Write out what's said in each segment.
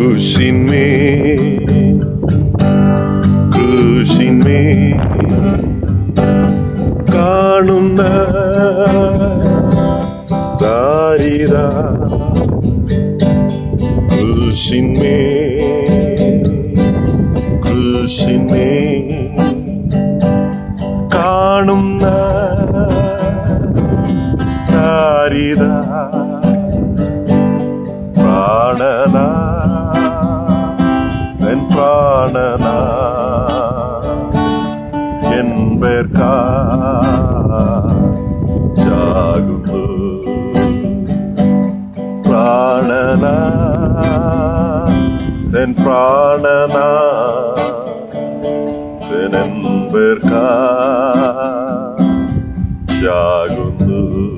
ക്രൂശിന്മേൽ ക്രൂശിന്മേൽ കാണുന്ന ദാരിത ക്രൂശിന്മേൽ ക്രൂശിന്മേൽ കാണുന്ന ദാരിത പ്രാണന എൻ പ്രാണന என்பேர்க்கா ஜாகுந்து பிராணனா தென் பிராணனா தெனன்பேர்க்கா ஜாகுந்து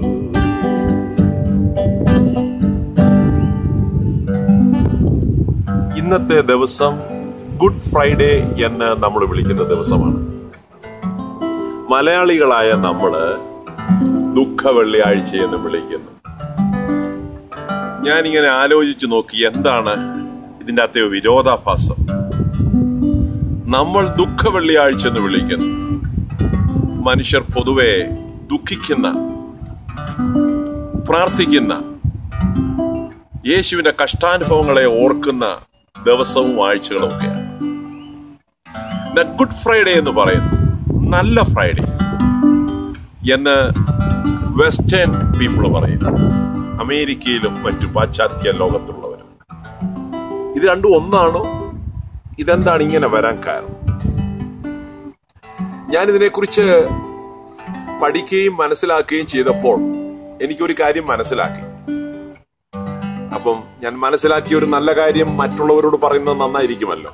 ഇന്നത്തെ ദിവസം ഗുഡ് ഫ്രൈഡേ എന്ന് നമ്മൾ വിളിക്കുന്ന ദിവസമാണ് മലയാളികളായ നമ്മള് ദുഃഖ വെള്ളിയാഴ്ച എന്ന് വിളിക്കുന്നു ഞാനിങ്ങനെ ആലോചിച്ചു നോക്കി എന്താണ് ഇതിൻ്റെ അകത്തെ വിരോധാഭാസം നമ്മൾ ദുഃഖ വെള്ളിയാഴ്ച എന്ന് വിളിക്കുന്നു മനുഷ്യർ പൊതുവെ ദുഃഖിക്കുന്ന പ്രാർത്ഥിക്കുന്ന യേശുവിന്റെ കഷ്ടാനുഭവങ്ങളെ ഓർക്കുന്ന ദിവസവും ആഴ്ചകളും ഒക്കെയാണ് ഗുഡ് ഫ്രൈഡേ എന്ന് പറയുന്നു നല്ല ഫ്രൈഡേ എന്ന് വെസ്റ്റേൺ പീപ്പിൾ പറയുന്നു അമേരിക്കയിലും മറ്റു പാശ്ചാത്യ ലോകത്തുള്ളവരും ഇത് രണ്ടും ഒന്നാണോ ഇതെന്താണ് ഇങ്ങനെ വരാൻ കാരണം ഞാൻ ഇതിനെക്കുറിച്ച് പഠിക്കുകയും മനസ്സിലാക്കുകയും ചെയ്തപ്പോൾ എനിക്കൊരു കാര്യം മനസ്സിലാക്കി അപ്പം ഞാൻ മനസ്സിലാക്കിയ ഒരു നല്ല കാര്യം മറ്റുള്ളവരോട് പറയുന്നത് നന്നായിരിക്കുമല്ലോ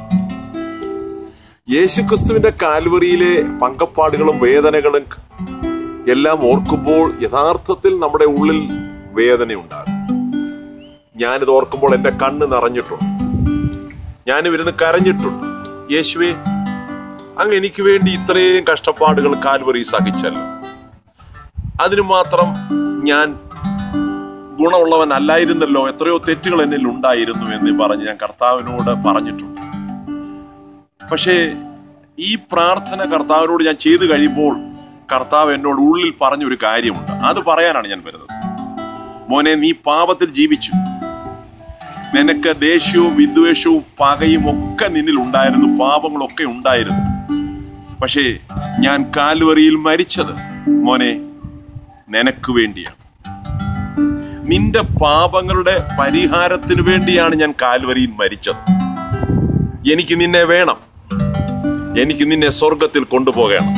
യേശുക്രിസ്തുവിന്റെ കാൽവറിയിലെ പങ്കപ്പാടുകളും വേദനകളും എല്ലാം ഓർക്കുമ്പോൾ യഥാർത്ഥത്തിൽ നമ്മുടെ ഉള്ളിൽ വേദനയുണ്ടാകും ഞാനിത് ഓർക്കുമ്പോൾ എന്റെ കണ്ണ് നിറഞ്ഞിട്ടുണ്ട് ഞാനും ഇരുന്ന് കരഞ്ഞിട്ടുണ്ട് യേശുവേ അങ്ങ് എനിക്ക് വേണ്ടി ഇത്രയും കഷ്ടപ്പാടുകൾ കാൽവറി സഹിച്ചല്ലോ അതിനു മാത്രം ഞാൻ ഗുണമുള്ളവൻ അല്ലായിരുന്നല്ലോ എത്രയോ തെറ്റുകൾ എന്നിൽ ഉണ്ടായിരുന്നു എന്ന് പറഞ്ഞ് ഞാൻ കർത്താവിനോട് പറഞ്ഞിട്ടുണ്ട് പക്ഷേ ഈ പ്രാർത്ഥന കർത്താവിനോട് ഞാൻ ചെയ്തു കഴിയുമ്പോൾ കർത്താവ് എന്നോട് ഉള്ളിൽ പറഞ്ഞൊരു കാര്യമുണ്ട് അത് പറയാനാണ് ഞാൻ വരുന്നത് മോനെ നീ പാപത്തിൽ ജീവിച്ചു നിനക്ക് ദേഷ്യവും വിദ്വേഷവും പകയും ഒക്കെ നിന്നിൽ ഉണ്ടായിരുന്നു പാപങ്ങളൊക്കെ ഉണ്ടായിരുന്നു പക്ഷേ ഞാൻ കാൽവറിയിൽ മരിച്ചത് മോനെ നിനക്ക് വേണ്ടിയാണ് നിന്റെ പാപങ്ങളുടെ പരിഹാരത്തിന് വേണ്ടിയാണ് ഞാൻ കാൽവരിയിൽ മരിച്ചത് എനിക്ക് നിന്നെ വേണം എനിക്ക് നിന്നെ സ്വർഗത്തിൽ കൊണ്ടുപോകണം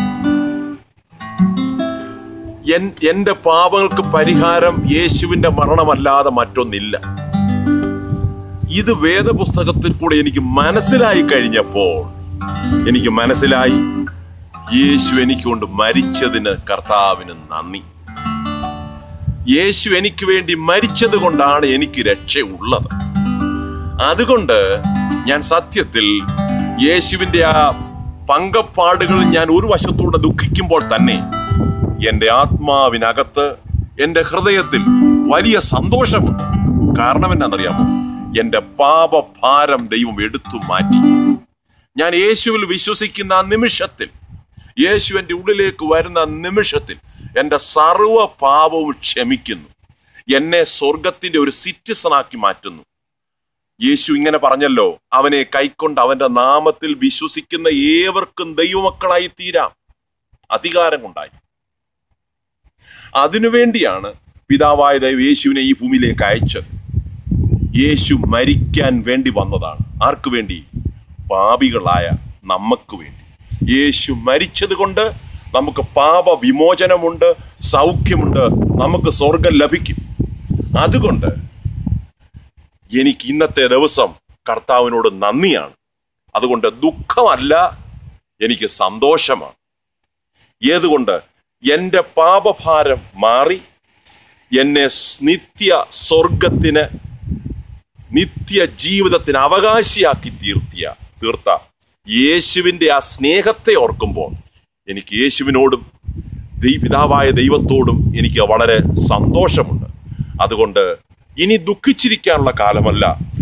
എൻ- എന്റെ പാപങ്ങൾക്ക് പരിഹാരം യേശുവിന്റെ മരണമല്ലാതെ മറ്റൊന്നില്ല ഇത് വേദപുസ്തകത്തിൽ കൂടെ എനിക്ക് മനസ്സിലായി കഴിഞ്ഞപ്പോൾ എനിക്ക് മനസ്സിലായി യേശു എനിക്ക് കൊണ്ട് മരിച്ചതിന് കർത്താവിന് നന്ദി യേശു എനിക്ക് വേണ്ടി മരിച്ചത് കൊണ്ടാണ് എനിക്ക് രക്ഷയുള്ളത് അതുകൊണ്ട് ഞാൻ സത്യത്തിൽ യേശുവിന്റെ ആ പങ്കപ്പാടുകൾ ഞാൻ ഒരു വശത്തൂടെ ദുഃഖിക്കുമ്പോൾ തന്നെ എന്റെ ആത്മാവിനകത്ത് എന്റെ ഹൃദയത്തിൽ വലിയ സന്തോഷമുണ്ട് കാരണം എന്നാണെന്നറിയാമോ എന്റെ പാപഭാരം ദൈവം എടുത്തു മാറ്റി ഞാൻ യേശുവിൽ വിശ്വസിക്കുന്ന ആ നിമിഷത്തിൽ യേശു എന്റെ ഉള്ളിലേക്ക് വരുന്ന നിമിഷത്തിൽ എന്റെ സർവ പാപവും ക്ഷമിക്കുന്നു എന്നെ സ്വർഗത്തിന്റെ ഒരു സിറ്റിസണാക്കി മാറ്റുന്നു യേശു ഇങ്ങനെ പറഞ്ഞല്ലോ അവനെ കൈക്കൊണ്ട് അവന്റെ നാമത്തിൽ വിശ്വസിക്കുന്ന ഏവർക്കും ദൈവമക്കളായി തീരാം അധികാരം കൊണ്ടായി അതിനുവേണ്ടിയാണ് പിതാവായ ദൈവം യേശുവിനെ ഈ ഭൂമിയിലേക്ക് അയച്ചത് യേശു മരിക്കാൻ വേണ്ടി വന്നതാണ് ആർക്കു വേണ്ടി പാപികളായ നമുക്ക് വേണ്ടി യേശു മരിച്ചത് കൊണ്ട് നമുക്ക് പാപ വിമോചനമുണ്ട് സൗഖ്യമുണ്ട് നമുക്ക് സ്വർഗം ലഭിക്കും അതുകൊണ്ട് എനിക്ക് ഇന്നത്തെ ദിവസം കർത്താവിനോട് നന്ദിയാണ് അതുകൊണ്ട് ദുഃഖമല്ല എനിക്ക് സന്തോഷമാണ് ഏതുകൊണ്ട് എന്റെ പാപഭാരം മാറി എന്നെ നിത്യ സ്വർഗത്തിന് നിത്യ ജീവിതത്തിന് അവകാശിയാക്കി തീർത്തിയ തീർത്ത യേശുവിന്റെ ആ സ്നേഹത്തെ ഓർക്കുമ്പോൾ എനിക്ക് യേശുവിനോടും ദൈപിതാവായ ദൈവത്തോടും എനിക്ക് വളരെ സന്തോഷമുണ്ട് അതുകൊണ്ട് ഇനി ദുഃഖിച്ചിരിക്കാനുള്ള കാലമല്ല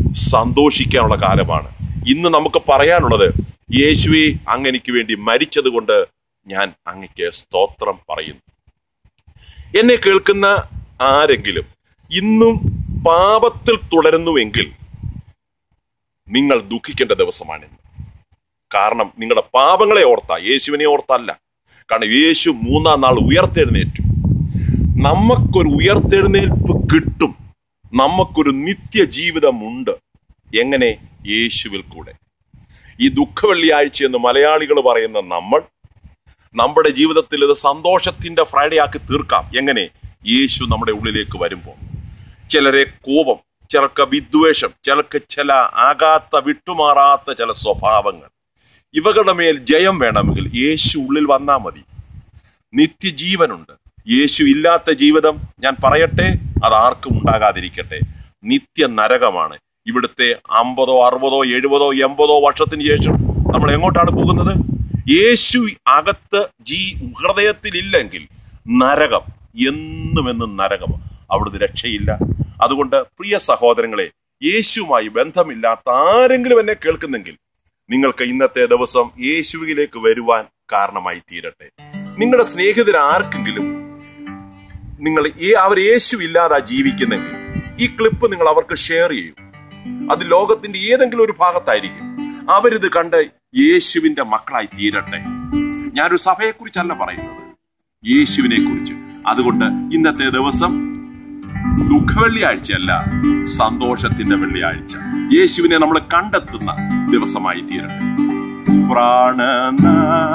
സന്തോഷിക്കാനുള്ള കാലമാണ് ഇന്ന് നമുക്ക് പറയാനുള്ളത് യേശുവെ അങ്ങനിക്ക് വേണ്ടി മരിച്ചത് കൊണ്ട് ഞാൻ അങ്ങയ്ക്ക് സ്തോത്രം പറയുന്നു എന്നെ കേൾക്കുന്ന ആരെങ്കിലും ഇന്നും പാപത്തിൽ തുടരുന്നുവെങ്കിൽ നിങ്ങൾ ദുഃഖിക്കേണ്ട ദിവസമാണിന്ന് കാരണം നിങ്ങളുടെ പാപങ്ങളെ ഓർത്ത യേശുവിനെ ഓർത്തല്ല കാരണം യേശു മൂന്നാം നാൾ ഉയർത്തെഴുന്നേറ്റു നമുക്കൊരു ഉയർത്തെഴുന്നേൽപ്പ് കിട്ടും നമുക്കൊരു നിത്യജീവിതമുണ്ട് എങ്ങനെ യേശുവിൽ കൂടെ ഈ ദുഃഖവെള്ളിയാഴ്ച എന്ന് മലയാളികൾ പറയുന്ന നമ്മൾ നമ്മുടെ ജീവിതത്തിൽ ഇത് സന്തോഷത്തിന്റെ ഫ്രൈഡേ ആക്കി തീർക്കാം എങ്ങനെ യേശു നമ്മുടെ ഉള്ളിലേക്ക് വരുമ്പോൾ ചിലരെ കോപം ചിലർക്ക് വിദ്വേഷം ചിലർക്ക് ചില ആകാത്ത വിട്ടുമാറാത്ത ചില സ്വഭാവങ്ങൾ ഇവകളുടെ മേൽ ജയം വേണമെങ്കിൽ യേശു ഉള്ളിൽ വന്നാൽ മതി നിത്യജീവനുണ്ട് യേശു ഇല്ലാത്ത ജീവിതം ഞാൻ പറയട്ടെ അത് ആർക്കും ഉണ്ടാകാതിരിക്കട്ടെ നിത്യ നരകമാണ് ഇവിടുത്തെ അമ്പതോ അറുപതോ എഴുപതോ എൺപതോ വർഷത്തിന് ശേഷം നമ്മൾ എങ്ങോട്ടാണ് പോകുന്നത് യേശു അകത്ത് ജീ ഹൃദയത്തിലില്ലെങ്കിൽ നരകം എന്നും എന്നും നരകം അവിടുന്ന് രക്ഷയില്ല അതുകൊണ്ട് പ്രിയ സഹോദരങ്ങളെ യേശുവുമായി ബന്ധമില്ലാത്ത ആരെങ്കിലും എന്നെ കേൾക്കുന്നെങ്കിൽ നിങ്ങൾക്ക് ഇന്നത്തെ ദിവസം യേശുവിലേക്ക് വരുവാൻ കാരണമായി തീരട്ടെ നിങ്ങളുടെ സ്നേഹിതർ ആർക്കെങ്കിലും നിങ്ങൾ ഈ അവർ യേശു ഇല്ലാതെ ജീവിക്കുന്നെങ്കിൽ ഈ ക്ലിപ്പ് നിങ്ങൾ അവർക്ക് ഷെയർ ചെയ്യൂ അത് ലോകത്തിന്റെ ഏതെങ്കിലും ഒരു ഭാഗത്തായിരിക്കും അവരിത് കണ്ട് യേശുവിന്റെ മക്കളായി തീരട്ടെ ഞാനൊരു സഭയെ കുറിച്ചല്ല പറയുന്നത് യേശുവിനെ കുറിച്ച് അതുകൊണ്ട് ഇന്നത്തെ ദിവസം ദുഃഖവെള്ളിയാഴ്ചയല്ല സന്തോഷത്തിന്റെ വെള്ളിയാഴ്ച യേശുവിനെ നമ്മൾ കണ്ടെത്തുന്ന ദിവസമായി തീരട്ടെ പ്രാണനാ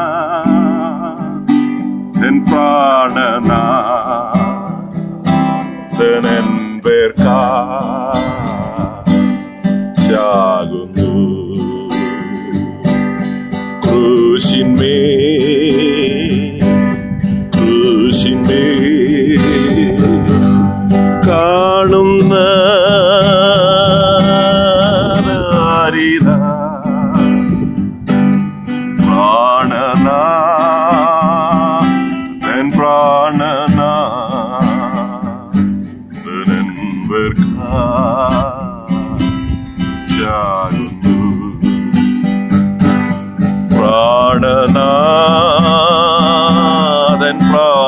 എൻ പ്രാണനാ ചാകുന്നു ക്രൂശിന്മേ ക്രൂശിന്മേ കാണുന്ന നാരിതാ പ്രാണനാ എൻ പ്രാണനാ ചാകുന്നു പ്രാണനാഥൻ പ്രാ